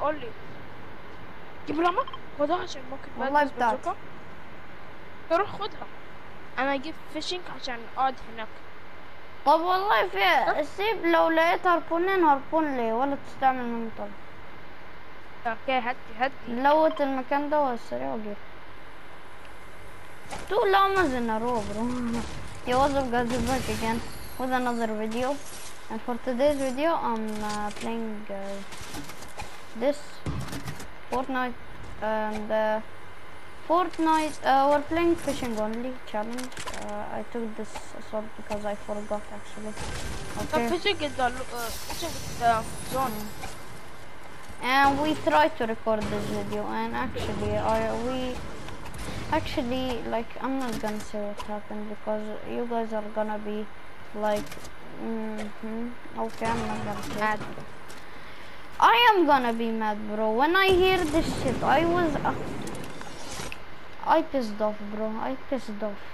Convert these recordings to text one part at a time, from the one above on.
قول لي جيب رمى خدها عشان ممكن والله بلبس بتاعتي. بازوكا. روح خدها انا اجيب فيشنج عشان اقعد هناك طب والله في سيب لو لقيت هاربونين هاربون لي ولا تستعمل منه طب اوكي هدي هدي لوت المكان ده والسريع وجيب Two llamas in a row, bro. Yo, what's up, guys? We're back again with another video. And for today's video, I'm uh, playing uh, this Fortnite and uh, Fortnite. Uh, we're playing fishing only challenge. Uh, I took this sword because I forgot actually. طب Okay. فيشنج ده فيشنج ده زون and we try to record this video and actually I we actually like I'm not gonna say what happened because you guys are gonna be like mm-hmm, okay I'm not gonna say mad I am gonna be mad bro when I hear this shit I was uh, I pissed off bro I pissed off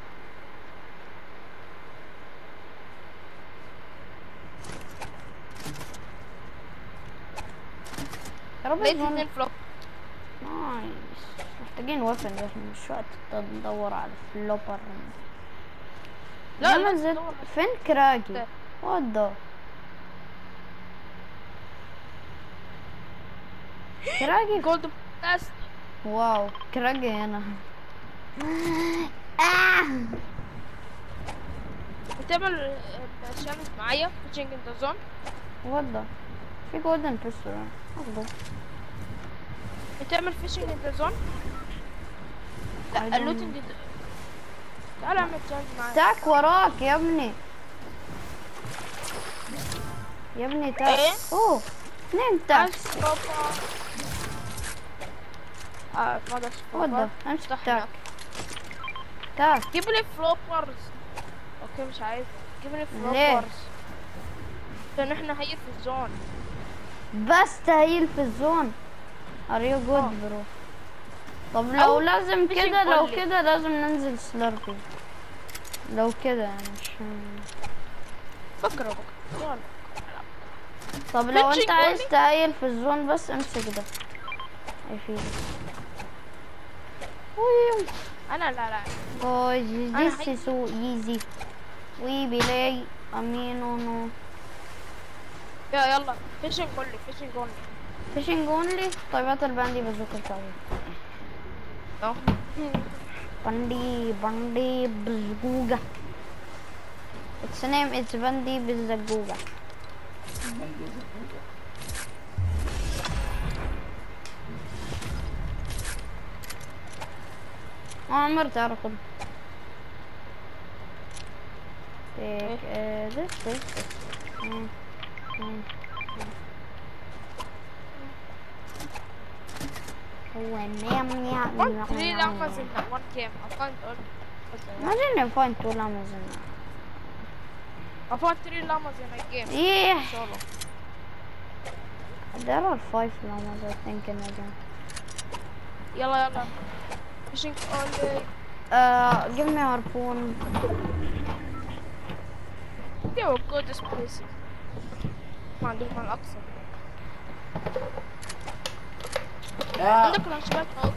يا رب لقيت يكون- اتنين فلوب نايس محتاجين وفن يا اخي مش وقت ندور على فلوبر لا أنا لا زدت دور. فين كراجي ده. وات ذا كراجي جولد بلاس واو كراجي هنا آه. بتعمل الشانل معايا فيشنج ان ذا زون وات ذا في جولدن بيستول اخده بتعمل فيشنج ان ذا زون I لا don't اللوتنج تعال اعمل تشالنج معايا تاك وراك يا ابني يا ابني تاك إيه؟ اوه اثنين تاك عايز بابا اه ما ده وات ذا امسك افتح تاك هناك تاك جيب لي فلوبرز اوكي مش عايز جيب لي ليه؟ فلوبرز عشان احنا هي في الزون بس تهيل في الزون ار يو جود آه. برو طب لو أو لازم fishing كده لو only. كده لازم ننزل سلاربي لو كده يعني مش بكره بكره يلا طب لو Fishing انت عايز only. تهيل في الزون بس امسك ده هيفيدك ويو انا لا لا Oh, this أنا this هي- is so easy. We belay amino no. يا يلا فيشنج اونلي فيشنج اونلي Fishing only. طيب هات الباندي بازوكا بتاعي. اهو باندي باندي بزقوقة. Its name is باندي بزقوقة. اه عمر تعرف خد. Take uh, this, this, this. Mm, mm, mm. هو نام One three يا llamas in that one game. I found all. Imagine if I two llamas in I found three llamas in a game. Yeah, Solo. there are five llamas I think in the game. يلا يلا. Fishing only. Uh, give me harpoon. They were good as places. ما عندهم الأقصى. عندك لانشبات أو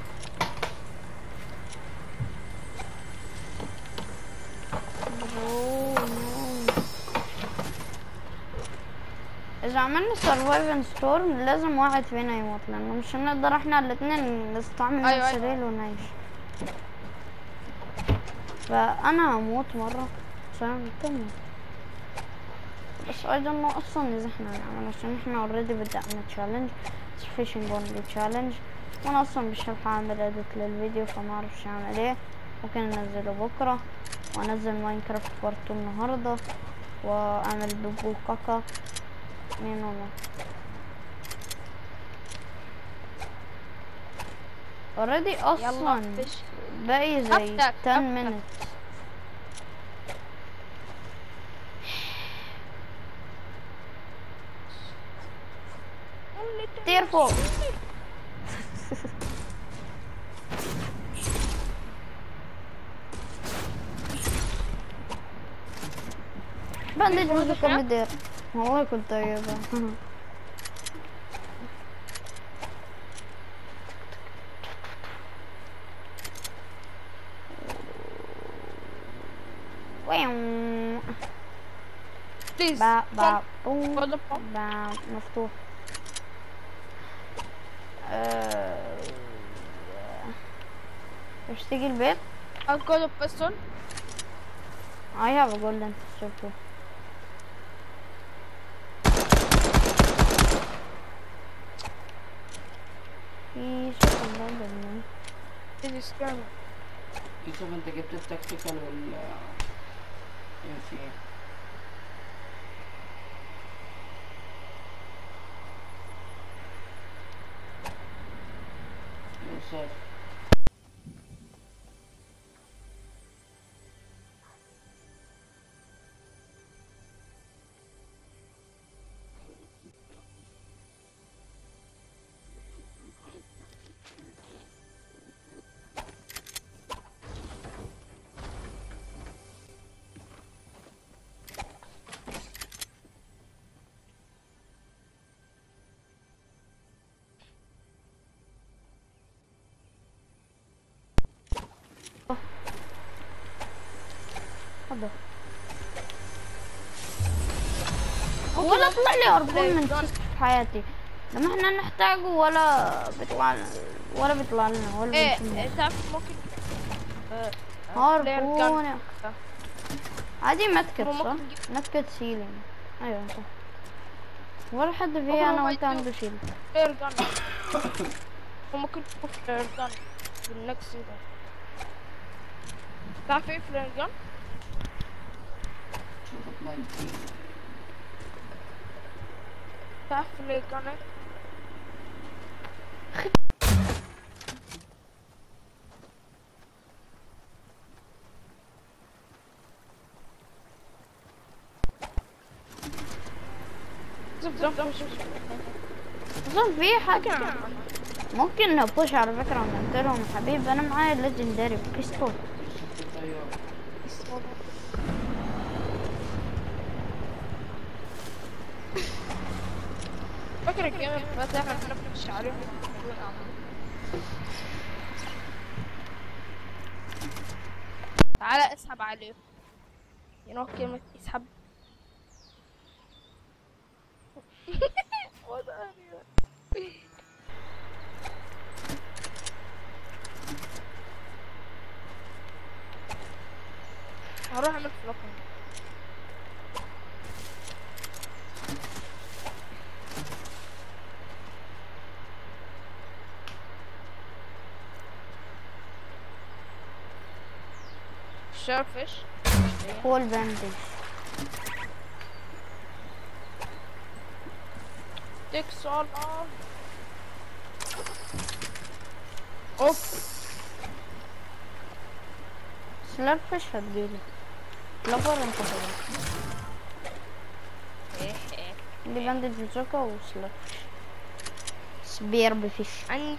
Oh no. إذا عملنا survive and storm لازم واحد فينا يموت لأنه مش هنقدر احنا الاتنين نستعمل أيوة، نفس أيوة. الليل ونعيش فأنا هموت مرة عشان التاني بس I don't know أصلا إذا احنا هنعمل عشان احنا already بدأنا challenge It's fishing only challenge وأنا أصلا مش هلحق أعمل edit للفيديو فما أعرفش أعمل ايه ممكن أنزله بكرة وأنزل ماينكرافت بارت 2 النهاردة وأعمل بيبو كاكا مين والله already يلا أصلا fish. باقي زي أفتك، 10 أفتك. minutes Only ten طير فوق باندج بازوكا مدير والله كنت طيبة ويو بليز با با بوم فول بوم با مفتوح آه، ايش تيجي البيت I'll go to pistol I have a golden pistol too في شوف golden This is scary يوسف انت جبت التكتيكال وال ام سي يوسف تفضل ولا طلع لي هربون من Done. شيك في حياتي لما احنا نحتاجه ولا بيطلع ولا بيطلع لنا ولا ايه بنشوفه. إيه، تعرف ممكن آه، آه، player هربون gun. عادي متكت هو صح؟ ممكن يجيب- متكت سيلينج ايوه صح ولا حد هو فيه انا ما وانت يجيب. عنده شيل player gun وممكن يكون player gun بالنكس ده تعرف ايه player gun؟ شوف 19 تعرف player gun ايه؟ زف زف زف زف اصلا في حاجة زف ممكن نبوش على فكرة ونقتل لهم حبيب انا معايا ليجندري بيستول الطيار فاكر الجيم اللي فات احنا كنا بنمشي عليهم تعالى اسحب عليه ينو كلمة اسحب هروح اعمل فلوك شارفش فول باندج takes all off اوف سلرفش هتجيلي لفر انت خلاص عندي باندج بزوكا وسلرفش سبير بفيش عندي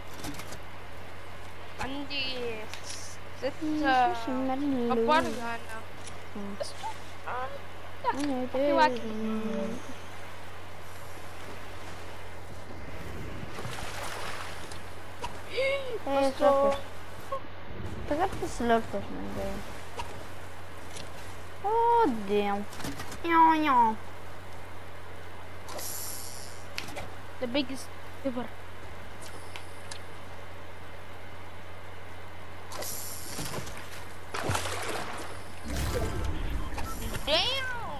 عندي ست مش ملو. أبار أنا أنا في واحد. دايما. ايه سلرفش افتكرت سلرفش من جاي اوه ديم يا يا the biggest ever Damn!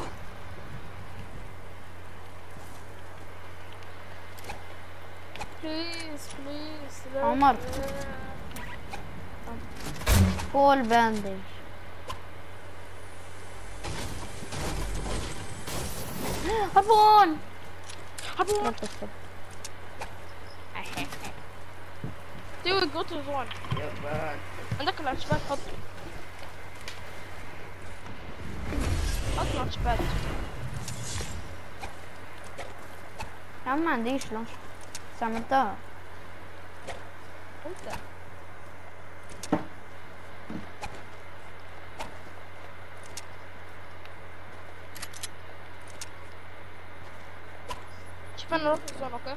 Please, please. let عمر. me- فول باندج هربون Hop on. سلرفش Dude, go to the one. يابا عندك لانش باد حط حط لانش باد يا عم ما عنديش لانش بس عملتها انت شوف انا اروح الزون اوكي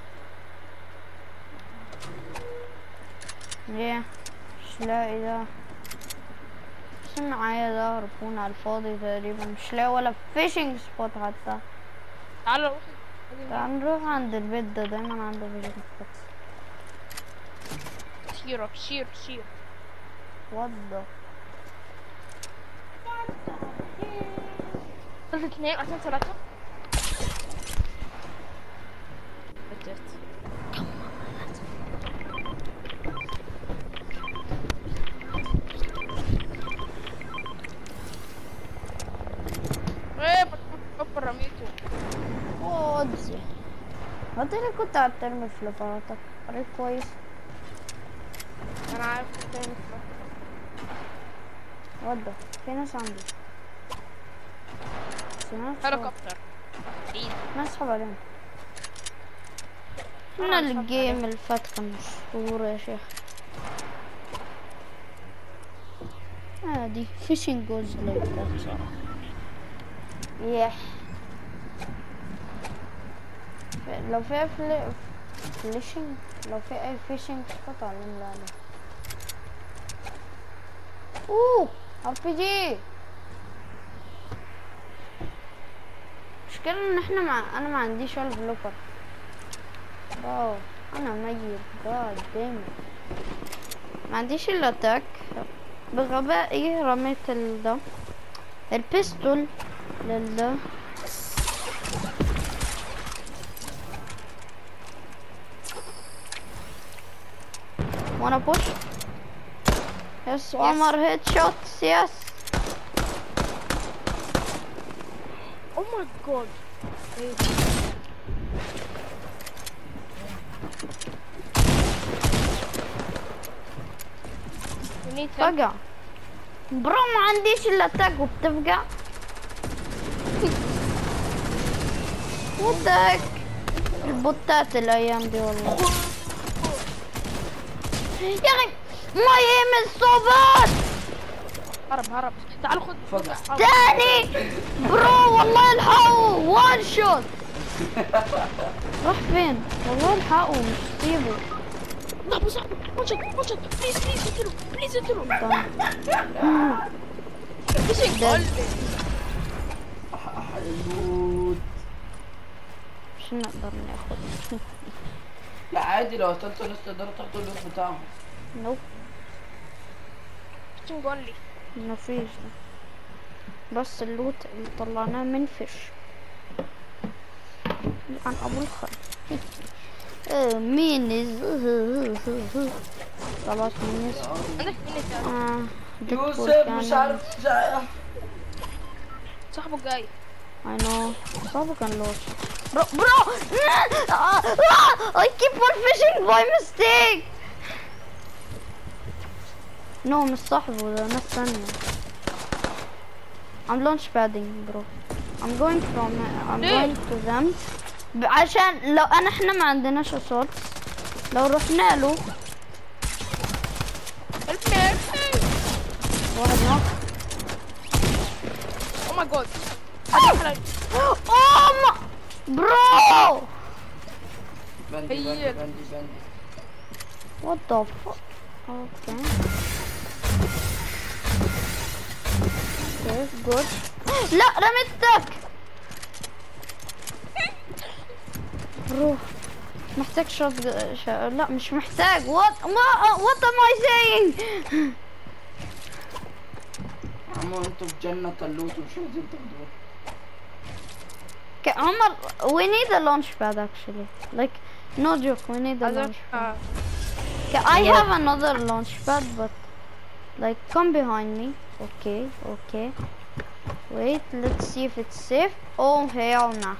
ليه مش لاقي ده بس معايا ده هربون على الفاضي تقريبا مش لاقي ولا فيشنج سبوت حتى تعالوا نروح تعال نروح عند البيت ده دايما عنده فيشنج سبوت شير شير شير وضع ثلاثة اثنين عشان ثلاثة بدت ايه بطل رميته ودي قلت لك كنت هترمي فليبراتك قريت كويس انا عارف التاني وضع في ناس عندي في ناس هليكوبتر ايد نسحب عليهم احنا الجيم اللي فات كان مشهور يا شيخ عادي فيشنج جوز لايك ذات بصراحة يح لو فيها فل... فليشنج لو في اي فيشنج سبوت علمنا عليه اوه ار بي جي المشكلة ان احنا مع... انا ما عنديش ولا فلوبر واو انا ميت جاد ديم ما عنديش الا اتاك بغبائي رميت ال ده البيستول لل wanna push yes one more headshots yes Oh my god. We need help. فقع برو ما عنديش الا اتاك وبتفقع ودك البوتات الايام دي والله يا اخي ما يهم الصوبات هرب هرب تعالوا خذ خذ فقع. أصحاب. تاني برو والله الحقوا وان شوت راح فين والله الحقوا مش سيبه صاحبه صاحبه وانشط وانشط بليز بليز اقتلوا بليز اقتلوا فيشنج ده. قلبي حلوت مش نقدر ناخد لا عادي لو قتلت ناس تقدروا تاخدوا اللوت بتاعهم نوب فيشنج اونلي مفيش ده بس اللوت اللي طلعناه من فيش عن ابو الخير آه، مينز خلاص مينز عندك مين تاني اه يوسف ديدبول مش كان- عارف جاي. صاحبه جاي I know. صعب كان لوش. Bro, bro! Ah, ah, I keep on fishing by mistake! No, مش صاحبه ده ناس تانية. I'm launch padding bro. I'm going from I'm ليه؟ going to them. ب- عشان لو انا احنا ما عندناش assault لو رحنا له هيلب واحد نوك او ماي جاد Oh my bro! بندي بندي هي. بندي بندي What the fuck? Okay. Okay, good. لا رميتك روح محتاج شوت ش... لا مش محتاج what ما what am I saying عمو انتوا في جنة اللوت ومش عايزين تاخدوه Okay, عمر we need a launch pad actually like no joke we need a هذا launch pad okay, I have another launch pad but like come behind me okay okay wait let's see if it's safe oh hell no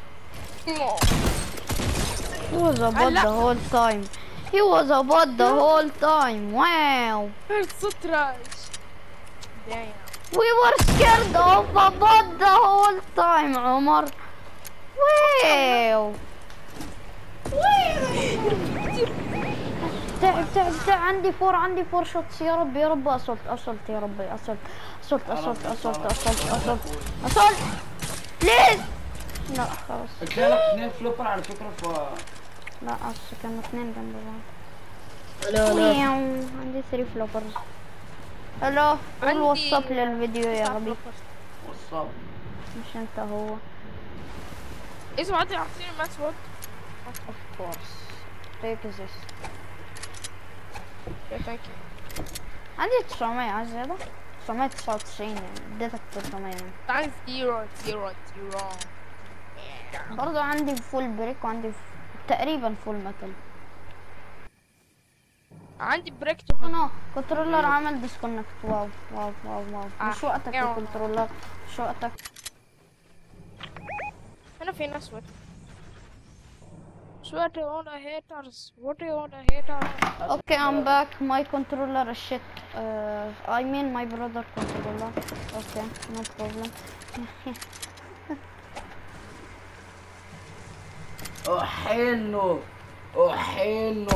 He was a bot لا. the whole time. He was a bot the whole time. Wow. ستراج Damn. We were scared of a bot the whole time, Omar. Wow. تعب تعب تعب عندي فور عندي فور شوتس يا رب يا رب اسولت اسولت يا ربي اسولت اسولت اسولت اسولت اسولت اسولت اسولت بليز لا خلاص قلت لك اثنين فلوبر على فكرة ف لا اصل كانوا اثنين جنب بعض لا لا مياو. عندي 3 فلوبرز هلو قول عندي- وصف للفيديو يا غبي وصاب مش انت هو اسمع عندي اعطيني ماكس وات of course take this يا ثانك يو عندي 900 عايز زيادة 999 يعني اديتك 300 يعني تعال زيرو زيرو زيرو برضه عندي فول بريك وعندي ف... تقريبا فول ميتال عندي بريك تو انا كنترولر عمل ديسكونكت واو واو واو واو مش آه. وقتك يا إيوه. كنترولر مش وقتك هنا في ناس وات What do you want to haters? What do you want to haters? Okay, I'm back. My controller is shit. Uh, I mean my brother controller. Okay, no problem. احنه احنه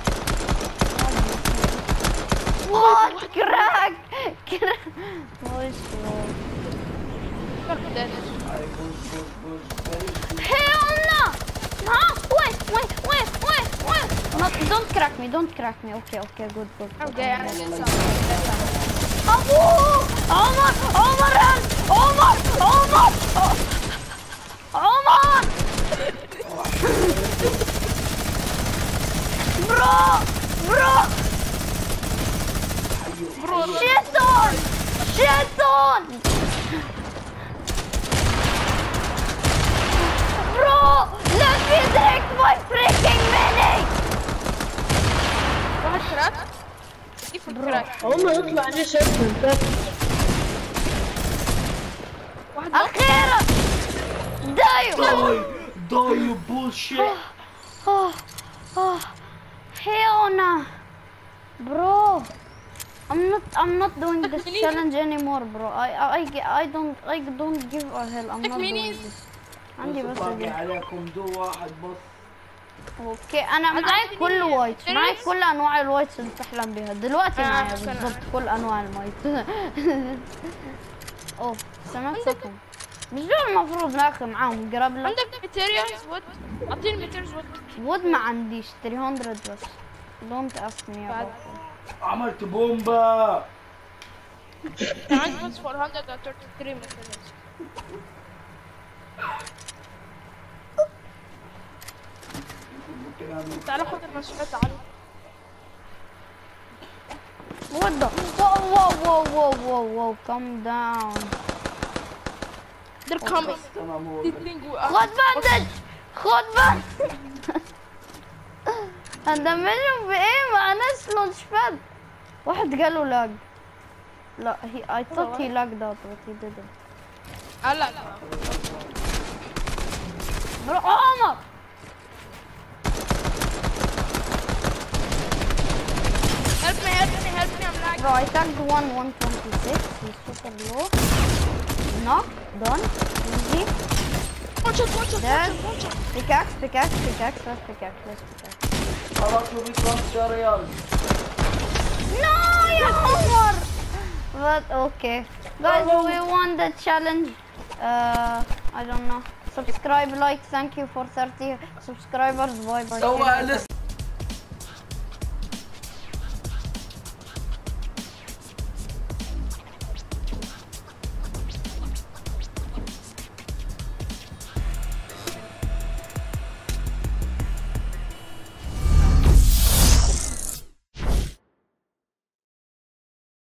what? Crack! Crack! What's wrong? Fuck that. I push push push very good. Hell no! Huh? Wait, wait, wait, wait, wait! Not, don't crack me, don't crack me. Okay, okay, good, good. good. Okay, أنا أبو عمر عمر عمر عمر عمر برو برو شيطان شيطان برو let me drink my freaking mini واحد كراك كيف الكراك هم يطلع لي شايف من تحت واحد نط. اخيرا دايو Die die you bullshit Oh, oh, hell no, bro. I'm not, I'm not doing this minis? challenge anymore, bro. I, I, I, ge- I don't, I don't give a hell. I'm Take not doing minis? this. عندي بس باقي دي. عليكم دو واحد بس اوكي انا معاك عندي كل minis. وايت معاك Serious? كل انواع الوايتس اللي تحلم بيها دلوقتي أنا معايا عارف أنا بالظبط كل انواع الوايت اوه سمعتكم مش دول المفروض ناخذ معاهم جراب لك عندك ماتيريالز وات اعطيني ماتيريالز وات وود ما عنديش 300 بس don't ask me بعد. about عملت بومبا كان عندي بس 433 ماتيريالز ممكن اعمل تعال خد المسؤولية تعالوا What the? Whoa, whoa, whoa, whoa, whoa, whoa, calm down. they're coming تمام هو they think we are خد باندج خد باندج هندمجهم بايه مع ناس لونش باد واحد قاله لاج لا he I thought he lagged out but he didn't آه، لا لا برو عمر help me help me help me I'm lagging bro I tagged one 126 he's super low knock done easy one shot one shot Dead. one shot one shot pickaxe pickaxe pickaxe let's pickaxe let's pickaxe خلاص وبيك خمسة يا ريال No, يا عمر. But okay, guys, we won the challenge. Uh, I don't know. Subscribe, like. Thank you for 30 subscribers. Bye bye. سوى لسه